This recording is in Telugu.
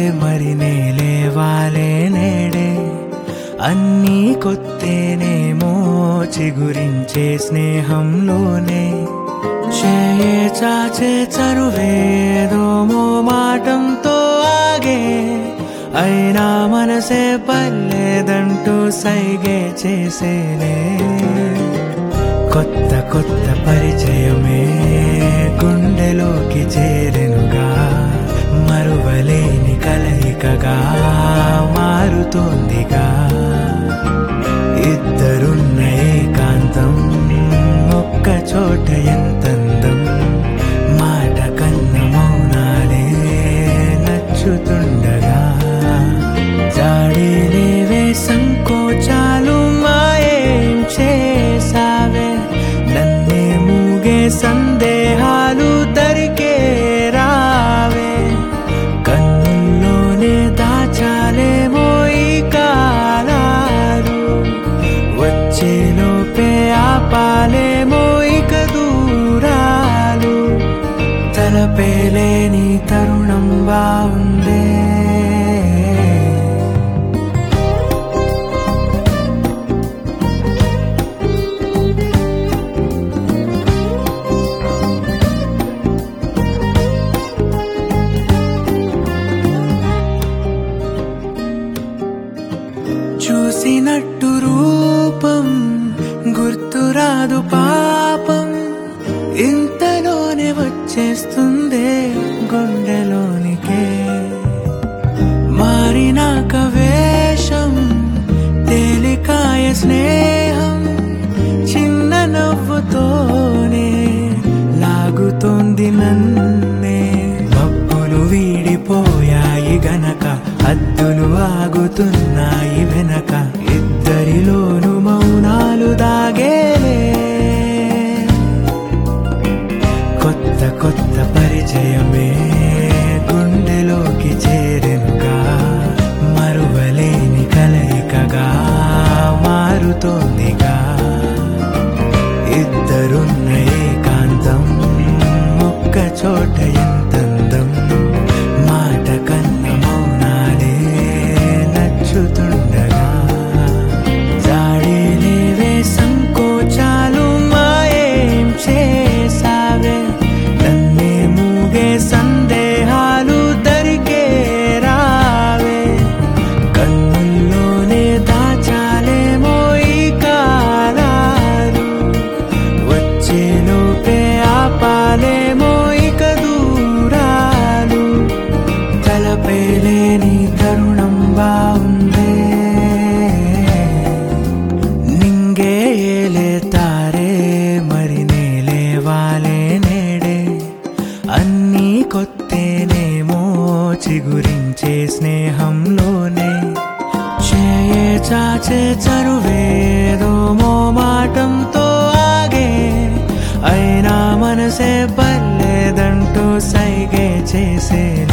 మరి నేలేవాలే నేడే అన్నీ కొత్తేనేమో చిగురించే స్నేహంలోనే చేయే చాచే చరువేదోమో మాటంతో ఆగే అయినా మనసే పర్లేదంటూ సైగే చేసేనే కొత్త కొత్త పరిచయమే గుండెలోకి చేరెనుగా మరువలేని కలయికగా మారుతోందిగా ఇద్దరున్న ఏకాంతం ఒక్క చోట ఎంతందం మాట కన్న మౌనాలే నచ్చుతుండగా జాడి లేవే సంకోచాలు మాయేం చేసావే నన్నే మూగే సందేహాలు దరికే రావే కన్నుల్లోనే దాచాలేమో ఈ కాలాలు వచ్చేలోపే ఆపాలేమో ఇక దూరాలు తలపేలేని తరుణం బాగుందే చూసినట్టు రూపం గుర్తురాదు పాపం ఇంతలోనే వచ్చేస్తుందే గుండెలోనికే మారినాక వేషం తేలికాయ స్నేహం చిన్న నవ్వుతోనే లాగుతోంది నన్నే మబ్బులు వీడిపోయాయి గనక అద్దులు ఆగుతున్నాయి వెనక ఇద్దరిలోను మౌనాలు దాగేలే కొత్త కొత్త పరిచయమే గుండెలోకి చేరెనుగా మరువలేని కలయికగా మారుతోందిగా ఇద్దరున్న ఏకాంతం ఒక్క చోట ఎంతందం మాట కన్న మౌనాలే నచ్చుతుండగా జాడి లేవే సంకోచాలు మాయేం చేసావే నన్నే మూగే సందేహాలు దరికే రావే కన్నుల్లోనే దాచాలేమో ఈ కాలాలు వచ్చేలోపే ఆపాలేమో ఇక దూరాలు తలపేలేని తరుణం బాగుందే నింగే ఏలే తారే మరి నేలేవాలే నేడే అన్నీ కొత్తేనేమో చిగురించే స్నేహంలోనే చేయే చాచే చరువేదోమో మాటంతో ఆగే అయినా మనసే పర్లేదంటూ సైగే చేసే